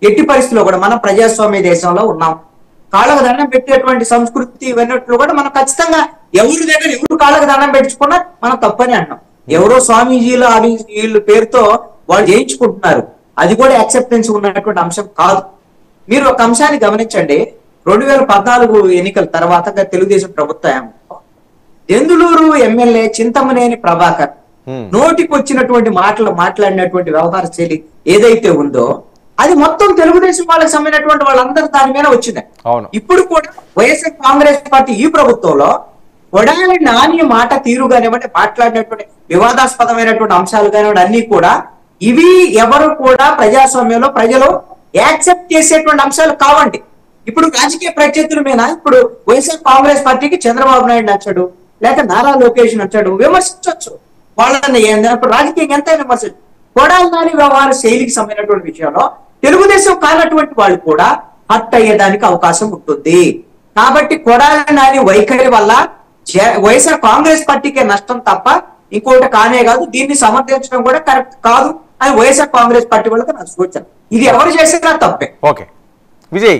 ఎట్టి పరిస్థితిలో కూడా మనం ప్రజాస్వామ్య దేశంలో ఉన్నాం కాళ్ళకు దండం పెట్టేటువంటి సంస్కృతి ఇవన్నిట్లో కూడా మనం ఖచ్చితంగా ఎవరి దగ్గర ఎవరు కాళ్ళకు దండం పెట్టించుకున్నా మనం తప్పని అంటాం ఎవరో స్వామీజీలు అవి వీళ్ళ పేరుతో వాళ్ళు చేయించుకుంటున్నారు అది కూడా యాక్సెప్టెన్స్ ఉన్నటువంటి అంశం కాదు మీరు ఒక అంశాన్ని గమనించండి రెండు వేల పద్నాలుగు ఎన్నికల తర్వాత తెలుగుదేశం ప్రభుత్వం దెందులూరు ఎమ్మెల్యే చింతమనేని ప్రభాకర్ Hmm. నోటికి వచ్చినటువంటి మాటలు మాట్లాడినటువంటి వ్యవహార శైలి ఏదైతే ఉందో అది మొత్తం తెలుగుదేశం వాళ్ళకి సంబంధించినటువంటి వాళ్ళందరూ దాని మీద వచ్చింది అవును ఇప్పుడు కూడా వైఎస్ఆర్ కాంగ్రెస్ పార్టీ ఈ ప్రభుత్వంలో కొడాలి నాని మాట తీరు కానివ్వండి మాట్లాడినటువంటి వివాదాస్పదమైనటువంటి అంశాలు కానివ్వండి అన్ని కూడా ఇవి ఎవరు కూడా ప్రజాస్వామ్యంలో ప్రజలు యాక్సెప్ట్ చేసేటువంటి అంశాలు కావండి ఇప్పుడు రాజకీయ ప్రత్యర్థుల మీద ఇప్పుడు వైఎస్ఆర్ కాంగ్రెస్ పార్టీకి చంద్రబాబు నాయుడు నచ్చాడు లేక నారా లోకేష్ నచ్చాడు విమర్శించవచ్చు వాళ్ళని ఏంది- ఇప్పుడు రాజకీయంగా ఎంత విమర్శించు కొడాలి నాని వ్యవహార శైలికి సంబంధించినటువంటి విషయంలో తెలుగుదేశం కానటువంటి వాళ్ళు కూడా హట్ అయ్యేదానికి అవకాశం ఉంటుంది కాబట్టి కొడాలి నాని వైఖరి వల్ల జ- వైఎస్ఆర్ కాంగ్రెస్ పార్టీకే నష్టం తప్ప ఇంకోటి కానే కాదు దీన్ని సమర్థించడం కూడా కరెక్ట్ కాదు అని వైఎస్ఆర్ కాంగ్రెస్ పార్టీ వాళ్ళకి నాకు సూచన ఇది ఎవరు చేసినా తప్పే ఓకే విజయ్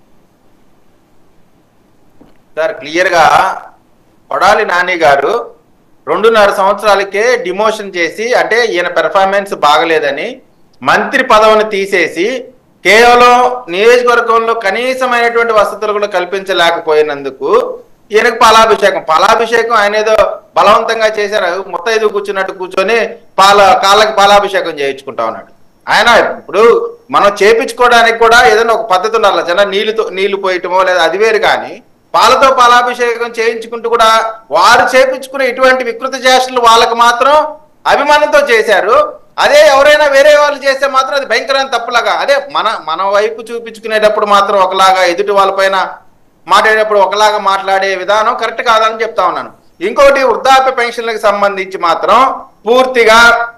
సార్ క్లియర్ గా కొడాలి నాని గారు రెండున్నర సంవత్సరాలకే డిమోషన్ చేసి అంటే ఈయన పెర్ఫార్మెన్స్ బాగలేదని మంత్రి పదవిని తీసేసి కేవలం నియోజకవర్గంలో కనీసమైనటువంటి వసతులు కూడా కల్పించలేకపోయినందుకు ఈయనకు పాలాభిషేకం పాలాభిషేకం ఆయన ఏదో బలవంతంగా చేశారు మొత్తం ఐదు కూర్చున్నట్టు కూర్చొని పాల కాళ్ళకి పాలాభిషేకం చేయించుకుంటా ఉన్నాడు ఆయన ఇప్పుడు మనం చేపించుకోవడానికి కూడా ఏదైనా ఒక పద్ధతి ఉండాలి జన నీళ్లుతో నీళ్లు పోయటమో లేదా అది వేరు కానీ పాలతో పాలాభిషేకం చేయించుకుంటూ కూడా వారు చేపించుకునే ఇటువంటి వికృత చేష్టలు వాళ్ళకి మాత్రం అభిమానంతో చేశారు అదే ఎవరైనా వేరే వాళ్ళు చేస్తే మాత్రం అది భయంకరమైన తప్పులాగా అదే మన మన వైపు చూపించుకునేటప్పుడు మాత్రం ఒకలాగా ఎదుటి వాళ్ళపైన మాట్లాడేటప్పుడు ఒకలాగా మాట్లాడే విధానం కరెక్ట్ కాదని చెప్తా ఉన్నాను ఇంకోటి వృద్ధాప్య పెన్షన్లకు సంబంధించి మాత్రం పూర్తిగా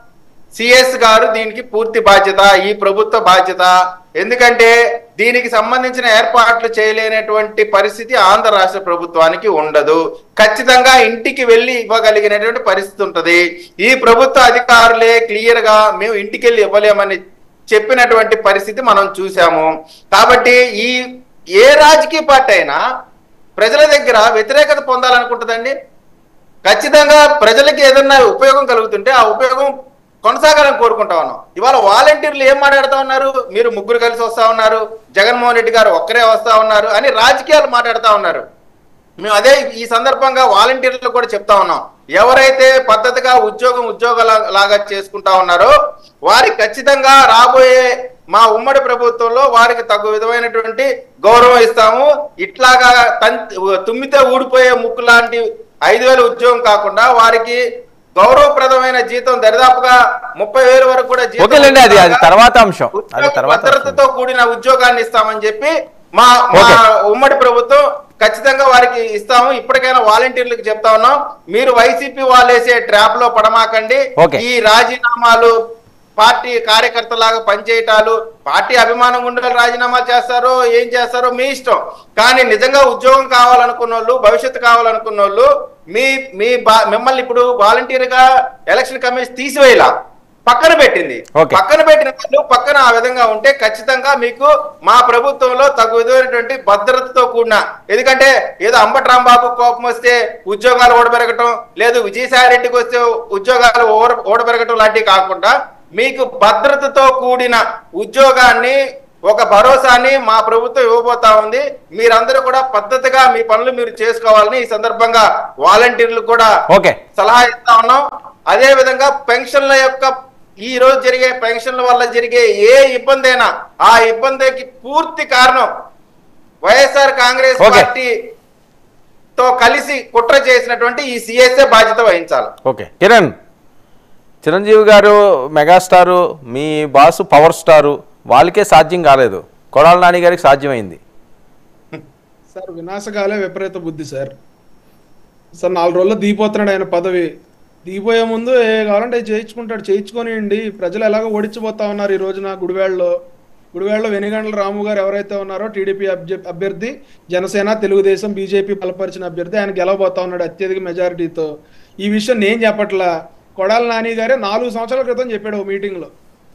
సిఎస్ గారు దీనికి పూర్తి బాధ్యత ఈ ప్రభుత్వ బాధ్యత ఎందుకంటే దీనికి సంబంధించిన ఏర్పాట్లు చేయలేనటువంటి పరిస్థితి ఆంధ్ర రాష్ట్ర ప్రభుత్వానికి ఉండదు ఖచ్చితంగా ఇంటికి వెళ్ళి ఇవ్వగలిగినటువంటి పరిస్థితి ఉంటది ఈ ప్రభుత్వ అధికారులే క్లియర్ గా మేము ఇంటికి వెళ్ళి ఇవ్వలేమని చెప్పినటువంటి పరిస్థితి మనం చూసాము కాబట్టి ఈ ఏ రాజకీయ పార్టీ అయినా ప్రజల దగ్గర వ్యతిరేకత పొందాలనుకుంటుందండి ఖచ్చితంగా ప్రజలకి ఏదన్నా ఉపయోగం కలుగుతుంటే ఆ ఉపయోగం కొనసాగాలని కోరుకుంటా ఉన్నాం ఇవాళ వాలంటీర్లు ఏం మాట్లాడుతా ఉన్నారు మీరు ముగ్గురు కలిసి వస్తా ఉన్నారు జగన్మోహన్ రెడ్డి గారు ఒక్కరే వస్తా ఉన్నారు అని రాజకీయాలు మాట్లాడుతా ఉన్నారు మేము అదే ఈ సందర్భంగా వాలంటీర్లు కూడా చెప్తా ఉన్నాం ఎవరైతే పద్ధతిగా ఉద్యోగం ఉద్యోగాల లాగా చేసుకుంటా ఉన్నారో వారికి ఖచ్చితంగా రాబోయే మా ఉమ్మడి ప్రభుత్వంలో వారికి తగు విధమైనటువంటి గౌరవం ఇస్తాము ఇట్లాగా తన్ తుమ్మితే ఊడిపోయే ముక్కు లాంటి ఐదు వేల ఉద్యోగం కాకుండా వారికి గౌరవప్రదమైన జీతం దరిదాపుగా ముప్పై వేలు వరకు కూడా జీతం ఓకేలేండి అది అది ఉండేలాగా తర్వాత అంశం అది ఉద్యోగ తర్వాత అంశం. భద్రతతో కూడిన ఉద్యోగాన్ని ఇస్తామని చెప్పి మా మా ఓకే. ఉమ్మడి ప్రభుత్వం ఖచ్చితంగా వారికి ఇస్తాము ఇప్పటికైనా వాలంటీర్లకు చెప్తా ఉన్నాం మీరు వైసీపీ వాళ్ళు వేసే ట్రాప్ లో పడమాకండి ఓకే. ఈ రాజీనామాలు పార్టీ కార్యకర్తలాగా పనిచేయటాలు పార్టీ అభిమానం ఉండే రాజీనామాలు చేస్తారో ఏం చేస్తారో మీ ఇష్టం కానీ నిజంగా ఉద్యోగం కావాలనుకున్న వాళ్ళు భవిష్యత్తు కావాలనుకున్న వాళ్ళు మీ మీ బా- మిమ్మల్ని ఇప్పుడు వాలంటీర్ గా ఎలక్షన్ కమిషన్ తీసివేయాల పక్కన పెట్టింది ఓకే. పక్కన పెట్టిన వాళ్ళు పక్కన ఆ విధంగా ఉంటే ఖచ్చితంగా మీకు మా ప్రభుత్వంలో తగు విధమైనటువంటి భద్రతతో కూడిన ఎందుకంటే ఏదో అంబటి రాంబాబు కోపం వస్తే ఉద్యోగాలు ఓడబెరగటం లేదు విజయసాయి రెడ్డికి వస్తే ఉద్యోగాలు ఓడ ఓడబెరగటం లాంటివి కాకుండా మీకు భద్రతతో కూడిన ఉద్యోగాన్ని ఒక భరోసాని మా ప్రభుత్వం ఇవ్వబోతా ఉంది మీరందరూ కూడా పద్ధతిగా మీ పనులు మీరు చేసుకోవాలని ఈ సందర్భంగా వాలంటీర్లు కూడా ఓకే సలహా ఇస్తా ఉన్నాం అదే విధంగా పెన్షన్ల యొక్క ఈ రోజు జరిగే పెన్షన్ల వల్ల జరిగే ఏ ఇబ్బంది అయినా ఆ ఇబ్బందికి పూర్తి కారణం వైఎస్ఆర్ కాంగ్రెస్ ఓకే. పార్టీ తో కలిసి కుట్ర చేసినటువంటి ఈ సిఎస్ఏ బాధ్యత వహించాలి ఓకే కిరణ్ చిరంజీవి గారు మెగాస్టారు మీ బాసు పవర్ స్టారు వాళ్ళకే సాధ్యం కాలేదు కొడాల నాని గారికి సాధ్యమైంది సార్ వినాశకాలే విపరీత బుద్ధి సార్ సార్ నాలుగు రోజుల్లో దిగిపోతున్నాడు ఆయన పదవి దిగిపోయే ముందు ఏ కావాలంటే అది చేయించుకుంటాడు చేయించుకొనియండి ప్రజలు ఎలాగో ఓడించిపోతా ఉన్నారు ఈ రోజున గుడివేళ్ళలో గుడివేళ్ళలో వెనుగండ్ల రాము గారు ఎవరైతే ఉన్నారో టీడీపీ అభ్య- అభ్యర్థి జనసేన తెలుగుదేశం బీజేపీ బలపరిచిన అభ్యర్థి ఆయన గెలవబోతా ఉన్నాడు అత్యధిక మెజారిటీతో ఈ విషయం నేను చెప్పట్లా కొడాల నాని గారే నాలుగు సంవత్సరాల క్రితం చెప్పాడు ఓ మీటింగ్లో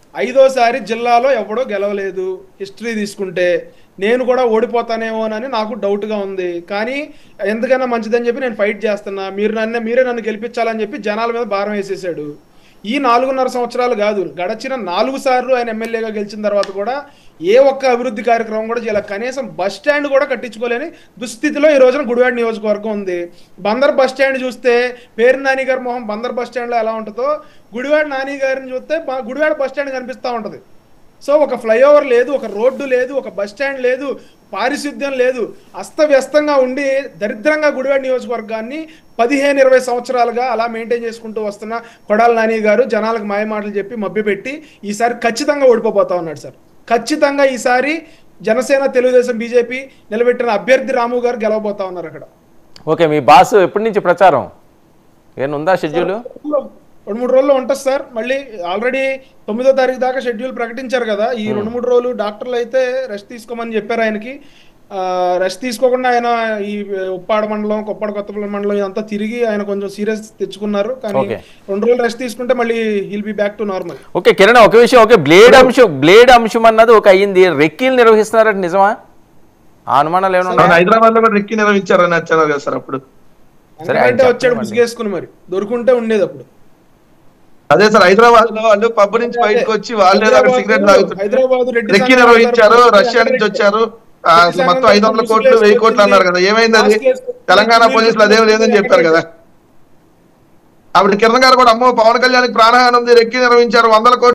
ఐదోసారి జిల్లాలో ఎవడో గెలవలేదు హిస్టరీ తీసుకుంటే నేను కూడా ఓడిపోతానేమోనని నాకు డౌట్గా ఉంది కానీ ఎందుకైనా మంచిదని చెప్పి నేను ఫైట్ చేస్తున్నా మీరు నన్ను మీరే నన్ను గెలిపించాలని చెప్పి జనాల మీద భారం వేసేసాడు ఈ నాలుగున్నర సంవత్సరాలు కాదు గడచిన నాలుగు సార్లు ఆయన ఎమ్మెల్యేగా గెలిచిన తర్వాత కూడా ఏ ఒక్క అభివృద్ధి కార్యక్రమం కూడా చేయాలి కనీసం బస్ స్టాండ్ కూడా కట్టించుకోలేని దుస్థితిలో ఈ రోజున గుడివాడ నియోజకవర్గం ఉంది బందర్ బస్ స్టాండ్ చూస్తే పేరు నాని గారి మొహం బందర్ బస్ స్టాండ్లో ఎలా ఉంటుందో గుడివాడ నాని గారిని చూస్తే బ- గుడివాడ బస్ స్టాండ్ కనిపిస్తూ ఉంటుంది సో ఒక ఫ్లైఓవర్ లేదు ఒక రోడ్డు లేదు ఒక బస్ స్టాండ్ లేదు పారిశుద్ధ్యం లేదు అస్తవ్యస్తంగా ఉండి దరిద్రంగా గుడివాడ నియోజకవర్గాన్ని పదిహేను ఇరవై సంవత్సరాలుగా అలా మెయింటైన్ చేసుకుంటూ వస్తున్న కొడాల నాని గారు జనాలకు మాయ మాటలు చెప్పి మభ్యపెట్టి ఈసారి ఖచ్చితంగా ఓడిపోతా ఉన్నాడు సార్ ఖచ్చితంగా ఈసారి జనసేన తెలుగుదేశం బీజేపీ నిలబెట్టిన అభ్యర్థి రాము గారు గెలవబోతా ఉన్నారు అక్కడ ఓకే మీ బాస్ ఎప్పటి నుంచి ప్రచారం ఏమైనా ఉందా షెడ్యూల్ రెండు మూడు రోజుల్లో ఉంటుంది సార్ మళ్ళీ ఆల్రెడీ తొమ్మిదో తారీఖు దాకా షెడ్యూల్ ప్రకటించారు కదా ఈ రెండు మూడు రోజులు డాక్టర్లు అయితే రెస్ట్ తీసుకోమని చెప్పారు ఆయనకి రెస్ట్ తీసుకోకుండా ఆయన ఈ ఉప్పాడ మండలం కొప్పాడ కొత్తపల్లి మండలం ఇదంతా తిరిగి ఆయన కొంచెం సీరియస్ తెచ్చుకున్నారు కానీ Okay. రెండు రోజులు రెస్ట్ తీసుకుంటే మళ్ళీ he'll be back to normal okay Kiran ఒక విషయం ఓకే బ్లేడ్ అంశం బ్లేడ్ అంశం అన్నది ఒక అయ్యింది రెక్కీలు నిర్వహిస్తున్నారంటే నిజమా ఆ అనుమానాలు ఏమైనా అవును, ఉన్నాయా? హైదరాబాద్ లో కూడా రెక్కి నిర్వహించారని వచ్చారు కదా సార్ అప్పుడు సరే, ఆయన అంటే వచ్చాడు చెప్పండి. ముసుగేసుకుని మరి దొరుకుంటే ఉండేది అప్పుడు అదే సార్ హైదరాబాద్ లో వాళ్ళు పబ్ నుంచి బయటకు వచ్చి వాళ్ళే అక్కడ సిగరెట్ తాగుతుంటే హైదరాబాద్ రెడ్డి రెక్కి సంఘం నిర్వహించారు తరపున రష్యా నుంచి వచ్చారు ఆ, రెడ్డి అసలు మొత్తం సంఘం ఐదు వందల తరపున కోట్లు వెయ్యి కోట్లు అన్నారు కదా ఏమైంది అది మాస్క్ వేసుకొని తెలంగాణ పోలీసులు అదేం లేదని చెప్పారు కదా అప్పుడు కిరణ్ గారు కూడా అమ్మో పవన్ కళ్యాణ్ ప్రాణహానం ఉంది రెక్కి నిర్వహించారు వందల కోట్లు